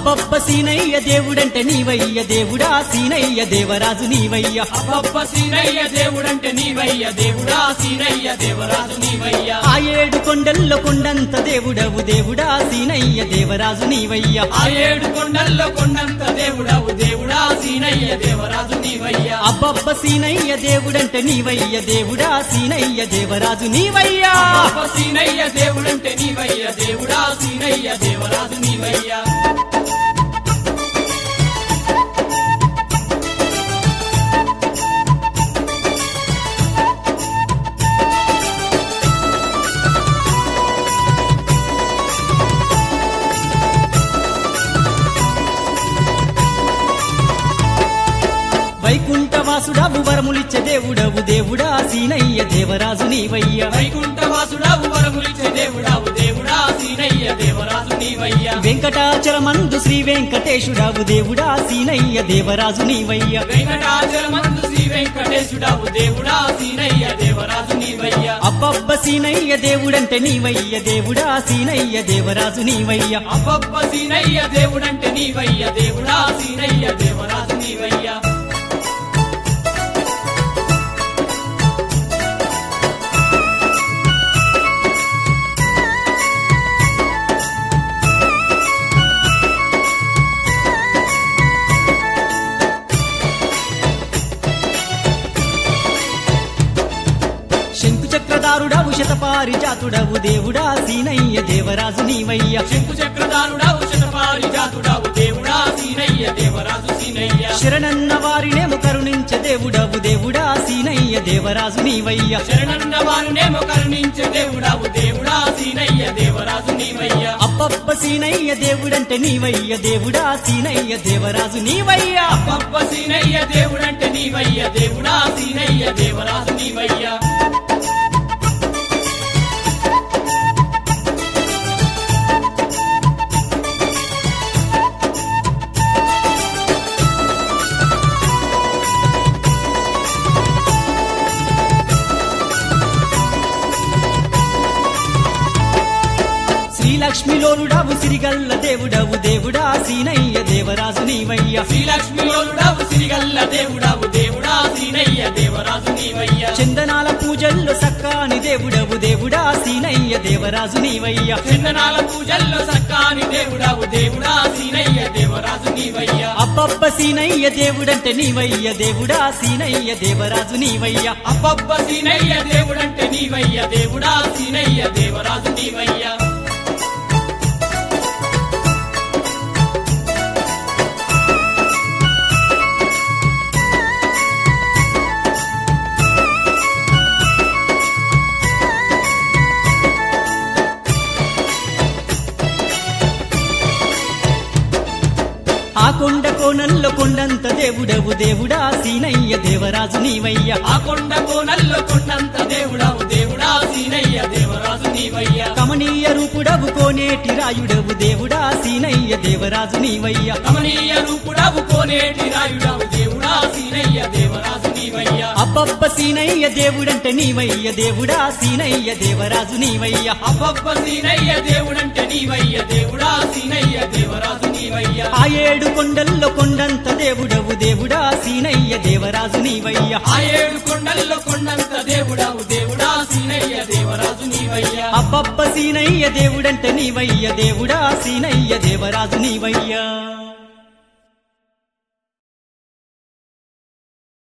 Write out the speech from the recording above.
అబ్బబ్బ సీనయ్య దేవుడంటే నీవయ్య దేవుడా సీనయ్య దేవరాజు నీవయ్య అబ్బబ్బ సీనయ్య దేవుడంటే నీవయ్య దేవుడా సీనయ్య దేవరాజు నీవయ్య ఆ ఏడు కొండల్లో కొండంత దేవుడవు దేవుడా సీనయ్య దేవరాజు నీవయ్య ఆ ఏడు కొండల్లో కొండంత దేవుడవు దేవుడా సీనయ్య దేవరాజు నీవయ్య అబ్బబ్బ సీనయ్య దేవుడంటే నీవయ్య దేవుడా సీనయ్య దేవరాజు నీవయ్యా అబ్బబ్బ సీనయ్య దేవుడంటే నీవయ్య దేవుడా సీనయ్య దేవరాజు నీవయ్య వైకుంఠవాసుడవు వరములిచ్చే దేవుడవు దేవుడా సీనయ్య దేవరాజు నీవయ్య వైకుంఠవాసుడవు వరములిచ్చే దేవుడావు దేవుడా సీనయ్య దేవరాజు నీవయ్య వెంకటాచలమందు శ్రీ వెంకటేశుడవు దేవుడా సీనయ్య దేవరాజు నీవయ్య వెంకటాచలమందు శ్రీ వెంకటేశుడవు దేవుడా సీనయ్య దేవరాజు నీవయ్య అబ్బబ్బ సీనయ్య దేవుడంటే నీవయ్య దేవుడా సీనయ్య దేవరాజు నీవయ్య అబ్బబ్బ సీనయ్య దేవుడంటే నీవయ్య దేవుడా సీనయ్య దేవరాజు నీవయ్య శంకు చక్రధారుడవు శతపారిజాతుడవు దేవుడా సీనయ్య దేవరాజు నీవయ్య శంకు చక్రధారుడవు శతపారిజాతుడవు దేవుడా సీనయ్య దేవరాజు సీనయ్య శరణన్న వారినేము కరుణించ దేవుడవు దేవుడా సీనయ్య దేవరాజు నీవయ్య శరణన్న వారినేమో కరుణించే దేవుడవు దేవుడా సీనయ్య దేవరాజు నీవయ్య అబ్బబ్బ సీనయ్య దేవుడంటే నీవయ్య దేవుడా సీనయ్య దేవరాజు నీవయ్య అబ్బబ్బ సీనయ్య దేవుడంటే నీవయ్య దేవుడా సీనయ్య దేవరాజు నీవయ్య శ్రీలక్ష్మిలోనుడవు సిరిగల్ల దేవుడవు దేవుడా సీనయ్య దేవరాజు నీవయ్య శ్రీలక్ష్మిలోనుడవు సిరిగల్ల దేవుడవు దేవుడా సీనయ్య దేవరాజు నీవయ్య చందనాల పూజల్లో సక్కాని దేవుడవు దేవుడా సీనయ్య దేవరాజు నీవయ్య చందనాల పూజల్లో సక్కాని దేవుడవు దేవుడా సీనయ్య దేవరాజు నీవయ్య అబ్బబ్బ సీనయ్య దేవుడంటే నీవయ్య దేవుడా సీనయ్య దేవరాజు నీవయ్య అబ్బబ్బ సీనయ్య దేవుడంటే నీవయ్య దేవుడా సీనయ్య దేవరాజు నీవయ్య ఆ కొండ కోణంలో కొండంత దేవుడవు దేవుడా సీనయ్య దేవరాజు నీవయ్య ఆ కొండ కోనల్లో కొండంత దేవుడవు దేవుడా సీనయ్య దేవరాజు నీవయ్య కమనీయ రూపుడవు కోనేటి రాయుడవు దేవుడా సీనయ్య దేవరాజు నీవయ్య కమనీయ రూపుడవు కోనేటి రాయుడవు దేవుడా సీనయ్య దేవరాజు నీవయ్య అబ్బబ్బ సీనయ్య దేవుడంటే నీవయ్య దేవుడా సీనయ్య దేవరాజు నీవయ్య అబ్బబ్బ సీనయ్య దేవుడంటే నీవయ్య దేవుడా సీనయ్య దేవరాజు నీవయ్య ఆ ఏడు కొండల్లో కొండంత దేవుడవు దేవుడా సీనయ్య దేవరాజు నీవయ్య ఆ ఏడు కొండల్లో కొండంత దేవుడవు దేవుడా సీనయ్య దేవరాజు నీవయ్య అబ్బబ్బ సీనయ్య దేవుడంటే నీవయ్య దేవుడా సీనయ్య దేవరాజు నీవయ్య